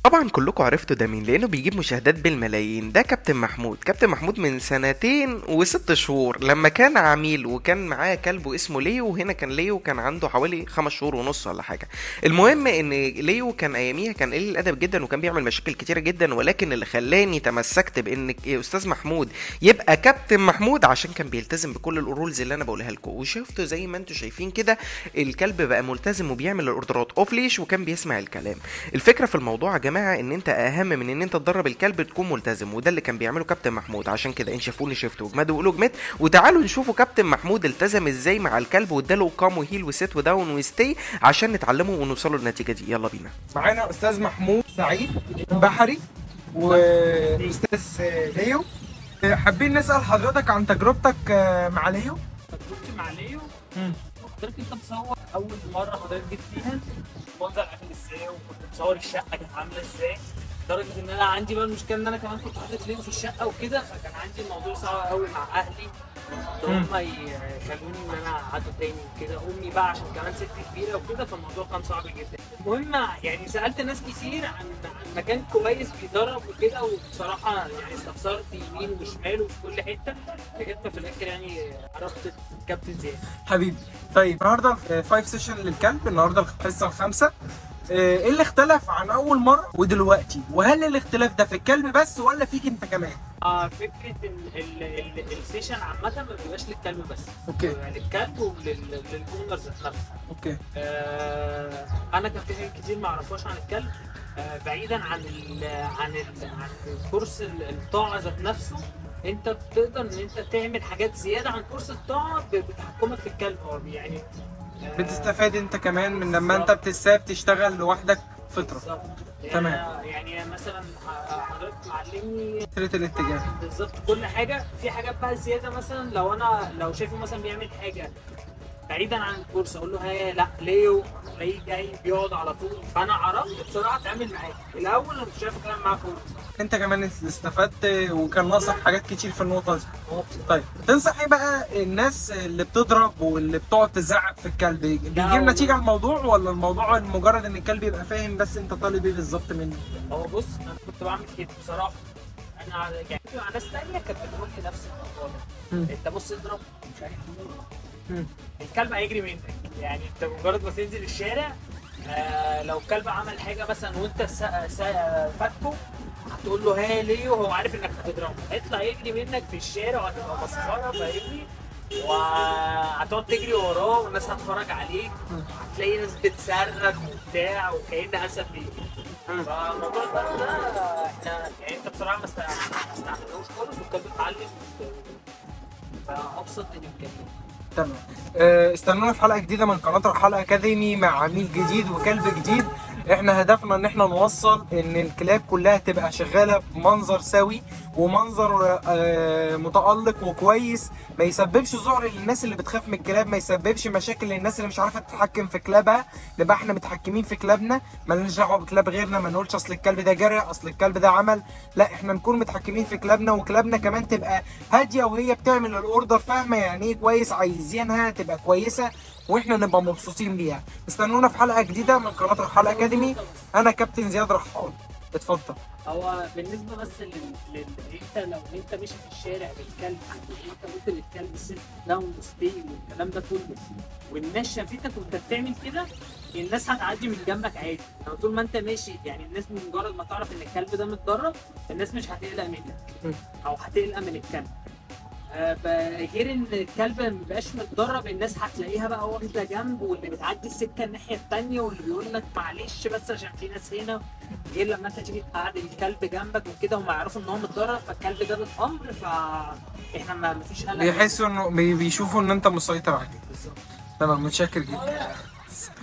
طبعا كلكم عرفتوا ده مين لانه بيجيب مشاهدات بالملايين ده كابتن محمود كابتن محمود من سنتين وست شهور لما كان عميل وكان معاه كلبه اسمه ليو وهنا كان ليو كان عنده حوالي خمس شهور ونص ولا حاجه المهم ان ليو كان اياميها كان قليل الادب جدا وكان بيعمل مشاكل كتيره جدا ولكن اللي خلاني تمسكت بان استاذ محمود يبقى كابتن محمود عشان كان بيلتزم بكل الرولز اللي انا بقولها لكم وشفتوا زي ما انتم شايفين كده الكلب بقى ملتزم وبيعمل الاوردرات اوف ليش وكان بيسمع الكلام الفكره في الموضوع يا جماعه ان انت اهم من ان انت تدرب الكلب تكون ملتزم وده اللي كان بيعمله كابتن محمود عشان كده ان شافوني شفت وجماد وقولوا جماد وتعالوا نشوفوا كابتن محمود التزم ازاي مع الكلب واداله قام وهيل وسيت وداون وستي عشان نتعلمه ونوصلوا للنتيجه دي يلا بينا معانا استاذ محمود سعيد بحري واستاذ ليو حابين نسال حضرتك عن تجربتك مع ليو تجربتي مع ليو حضرتك انت مصور اول مره حضرتك جيت فيها المنظر عامل ازاي وكنت مصور الشقه كانت عامله ازاي لدرجه ان انا عندي بقى المشكله ان انا كمان كنت حاطط ليو في الشقه وكده فكان عندي الموضوع صعب قوي مع اهلي ان هم يخلوني ان انا اقعدوا تاني وكده امي بقى عشان كمان ست كبيره وكده فالموضوع كان صعب جدا المهم يعني سالت ناس كتير عن عن مكان كويس بيدرب وكده وبصراحه يعني استفسرت يمين وشمال وفي كل حته لغايه ما في الاخر يعني عرفت الكابتن زياد حبيبي طيب النهارده 5 سيشن للكلب النهارده الحصه الخامسه ايه اللي اختلف عن اول مره ودلوقتي وهل الاختلاف ده في الكلب بس ولا فيك انت كمان اه فكره ان السيشن عامه ما بيبقاش للكلب بس اوكي للكلب وللاونر ذات نفسه اوكي آه انا كان في حاجات كتير ما اعرفهاش عن الكلب آه بعيدا عن ال عن ال عن كورس الطاعه ذات نفسه انت بتقدر ان انت تعمل حاجات زياده عن كورس الطاعه بتحكمك في الكلب هو يعني بتستفاد انت كمان من لما انت بتساب تشتغل لوحدك فتره بالظبط تمام. يعني مثلا حضرتك معلمني فتره الاتجاه بالظبط كل حاجه في حاجات بقى زياده مثلا لو انا لو شايفه مثلا بيعمل حاجه بعيدا عن الكورس اقول له هي لا ليو تلاقيه جاي بيقعد على طول فانا عرفت بصراحه اتعامل معاه الاول انا مش شايف اتعامل معاه كورس انت كمان استفدت وكان ناقصك حاجات كتير في النقطه دي طيب تنصح ايه بقى الناس اللي بتضرب واللي بتقعد تزعق في الكلب بيجيب نتيجه على الموضوع ولا الموضوع مجرد ان الكلب يبقى فاهم بس انت طالب ايه بالظبط منه هو بص انا كنت بعمل كده بصراحه انا يعني مع ناس ثانيه كانت بتقول لي نفس الموضوع ده انت بص اضرب مش عارف مين الكلب هيجري منك يعني انت مجرد ما تنزل الشارع آه لو الكلب عمل حاجه مثلا وانت سا سا فاتكه هتقول له ها ليه وهو عارف انك هتضربه هيطلع يجري منك في الشارع وهتبقى مسخره فاهمني وهتقعد تجري وراه والناس هتتفرج عليك هتلاقي ناس بتصرخ وبتاع وكأن اسد بيجري فالموضوع ده ده احنا يعني انت بصراحه ما استعملناهوش خالص والكلب اتعلم فابسط الامكانيات تمام استنونا في حلقه جديده من قناه رحال اكاديمي مع عميل جديد وكلب جديد احنا هدفنا ان احنا نوصل ان الكلاب كلها تبقى شغاله بمنظر سوي ومنظر متالق وكويس ما يسببش ذعر للناس اللي بتخاف من الكلاب ما يسببش مشاكل للناس اللي مش عارفه تتحكم في كلابها نبقى احنا متحكمين في كلابنا مالناش دعوه بكلاب غيرنا ما نقولش اصل الكلب ده جرى اصل الكلب ده عمل لا احنا نكون متحكمين في كلابنا وكلابنا كمان تبقى هاديه وهي بتعمل الاوردر فاهمه يعني ايه كويس عايزينها تبقى كويسه واحنا نبقى مبسوطين بيها استنونا في حلقه جديده من قناه رحال اكاديمي انا كابتن زياد رحال اتفضل هو بالنسبه بس لل... لل... انت لو انت ماشي في الشارع بالكلب انت قلت للكلب سيت داون ستي والكلام ده كله والناس شافتك وانت بتعمل كده الناس هتعدي من جنبك عادي لو طول ما انت ماشي يعني الناس مجرد ما تعرف ان الكلب ده متدرب الناس مش هتقلق منك او هتقلق من الكلب غير ان الكلب ما بيبقاش متدرب الناس هتلاقيها بقى واخده جنب واللي بتعدي السكه الناحيه الثانيه واللي بيقول لك معلش بس عشان في ناس هنا غير لما انت تيجي تقعد الكلب جنبك وكده هم يعرفوا ان هو متدرب فالكلب ده بالامر فاحنا ما فيش قلق بيحسوا انه بيشوفوا ان انت مسيطر عليه بالظبط تمام متشكر جدا